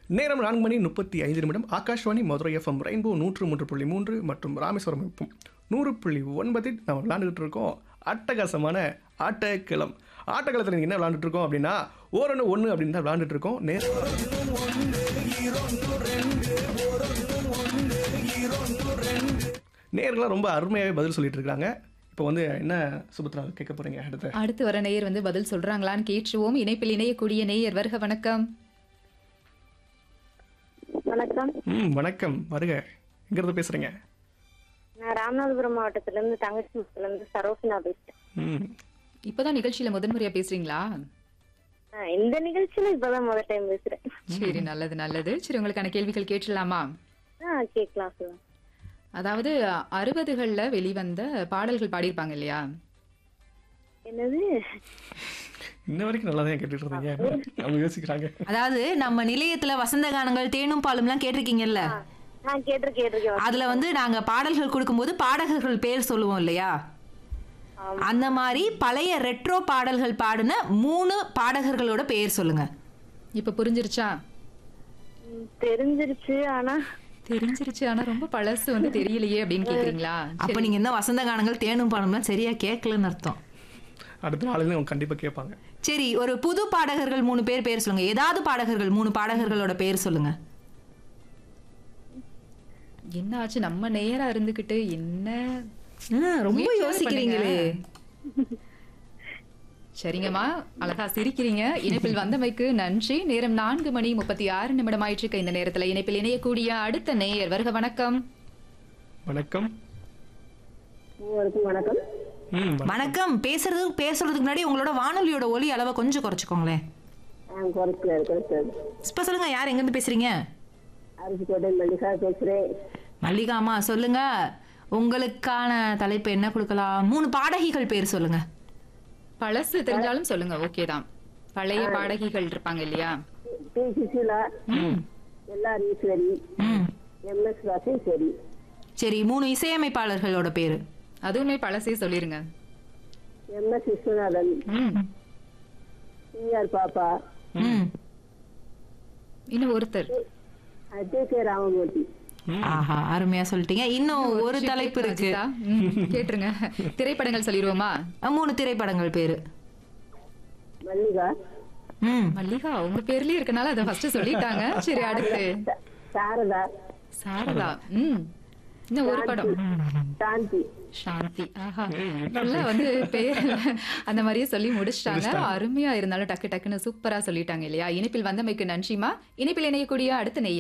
நேரம் நான்கு மணி முப்பத்தி ஐந்து நிமிடம் ஆகாஷ்வாணி மதுரை எஃப்எம் ரெயின்போ நூற்று மூன்று புள்ளி மூன்று மற்றும் ராமேஸ்வரம் எஃப்எம் நூறு புள்ளி ஒன்பதில் நம்ம விளாண்டுக்கிட்டு இருக்கோம் அட்டகாசமான ஆட்டக்கிளம் ஆட்டக்களத்தில் நீங்கள் என்ன விளாண்டுட்டு இருக்கோம் அப்படின்னா ஓரொன்று ஒன்று அப்படின்னு தான் விளாண்டுட்டு இருக்கோம் நேரம் நேர்களாக ரொம்ப அருமையாகவே பதில் சொல்லிட்டு இருக்காங்க இப்போ வந்து என்ன சுபத்ரா கேட்க போறீங்க அடுத்து அடுத்து வர நேயர் வந்து பதில் சொல்றாங்களான்னு கேட்டுருவோம் இணைப்பில் இணையக்கூடிய நேயர் வருக வணக்கம் வணக்கம் ம் வணக்கம் வருக எங்கிறது பேசுறீங்க நான் ராமநாதபுரம் மாவட்டத்துல இருந்து தங்கச்சி இருந்து சரோசினா பேசுறேன் ம் இப்பதான் நிகழ்ச்சியில முதன்முறையா பேசுறீங்களா ஆ, இந்த நிகழ்ச்சியில இப்பதான் முதல் டைம் பேசுறேன் சரி நல்லது நல்லது சரி உங்களுக்கான கேள்விகள் கேட்டுடலாமா ஆ கேட்கலாம் சொல்லுங்க அதாவது அறுபதுகள்ல வெளிவந்த பாடல்கள் பாடியிருப்பாங்க இல்லையா என்னது இன்ன வரைக்கும் நல்லா தான் கேட்டுட்டு இருந்தீங்க அவங்க யோசிக்கிறாங்க அதாவது நம்ம நிலையத்துல வசந்த கானங்கள் தேனும் பாலும்லாம் கேட்டிருக்கீங்கல்ல நான் கேட்டிருக்கேன் கேட்டிருக்கேன் அதுல வந்து நாங்க பாடல்கள் கொடுக்கும்போது பாடகர்கள் பேர் சொல்லுவோம் இல்லையா அந்த மாதிரி பழைய ரெட்ரோ பாடல்கள் பாடின மூணு பாடகர்களோட பெயர் சொல்லுங்க இப்ப புரிஞ்சிருச்சா ம், தெரிஞ்சிருச்சு ஆனா தெரிஞ்சிருச்சு ஆனா ரொம்ப பழசு வந்து தெரியலையே அப்படின்னு கேக்குறீங்களா அப்ப நீங்க இந்த வசந்த கானங்கள் தேனும் பாலும்லாம் சரியா கேட்கலன்னு அர்த்தம் அடுத்த நாளில் அவங்க கண்டிப்பாக கேட்பாங்க சரி ஒரு புது பாடகர்கள் மூணு பேர் பேர் சொல்லுங்க ஏதாவது பாடகர்கள் மூணு பாடகர்களோட பேர் சொல்லுங்க என்ன ஆச்சு நம்ம நேரா இருந்துகிட்டு என்ன ஆ, ரொம்ப முயற்சியாவது யோசிக்கிறீங்களே பண்ணுங்க. சரிங்கம்மா அழகா சிரிக்கிறீங்க இணைப்பில் வந்தமைக்கு நன்றி நேரம் நான்கு மணி முப்பத்தி ஆறு நிமிடம் ஆயிட்டு இந்த நேரத்துல இணைப்பில் இணையக்கூடிய அடுத்த நேயர் வருக வணக்கம் வணக்கம் மூவருக்கும் வணக்கம் ம் வணக்கம். வணக்கம் பேசுறது பேசுறதுக்கு முன்னாடி உங்களோட வானொலியோட ஒலி அளவை கொஞ்சம் குறைச்சிக்கோங்களேன் குறைச்சாரு குறைச்சாரு இப்ப சொல்லுங்க யார் எங்க இருந்து பேசுறீங்க அரிசிக்கோட்டை மல்லிகா பேசுறேன் மல்லிகாமா சொல்லுங்க உங்களுக்கான தலைப்பு என்ன கொடுக்கலாம் மூணு பாடகிகள் பேர் சொல்லுங்க பழசு தெரிஞ்சாலும் சொல்லுங்க ஓகே தான் பழைய பாடகிகள் இருப்பாங்க இல்லையா பி சுசீலா எல்லார் ஈஸ்வரி ம் எம் எஸ் ராசேஸ்வரி சரி மூணு இசையமைப்பாளர்களோட பேரு அதுவுமே பழசே சொல்லிருங்க எம் எஸ் விஸ்வநாதன் ம் சிஆர் பாப்பா ம் இன்னும் ஒருத்தர் அஜே கே ராமமூர்த்தி ஆஹா அருமையா சொல்லிட்டீங்க இன்னும் ஒரு தலைப்பு இருக்கு அஜிதா? ம், கேட்டுருங்க திரைப்படங்கள் சொல்லிடுவோமா அஹ், மூணு திரைப்படங்கள் பேரு மல்லிகா ம் மல்லிகா உங்க பேர்லயே இருக்கனால அதை ஃபர்ஸ்ட் சொல்லிட்டாங்க சரி அடுத்து சா- சாரதா சாரதா ம் இன்னும் ஒரு படம் சாந்தி சாந்தி ஆஹா ஃபுல்லா வந்து பேர் அந்த மாதிரியே சொல்லி முடிச்சிட்டாங்க அருமையா இருந்தாலும் டக்கு டக்குன்னு சூப்பரா சொல்லிட்டாங்க இல்லையா இனிப்பில் வந்தமைக்கு நன்றிமா இனிப்பில் இணையக்கூடிய அடுத்த நெய்ய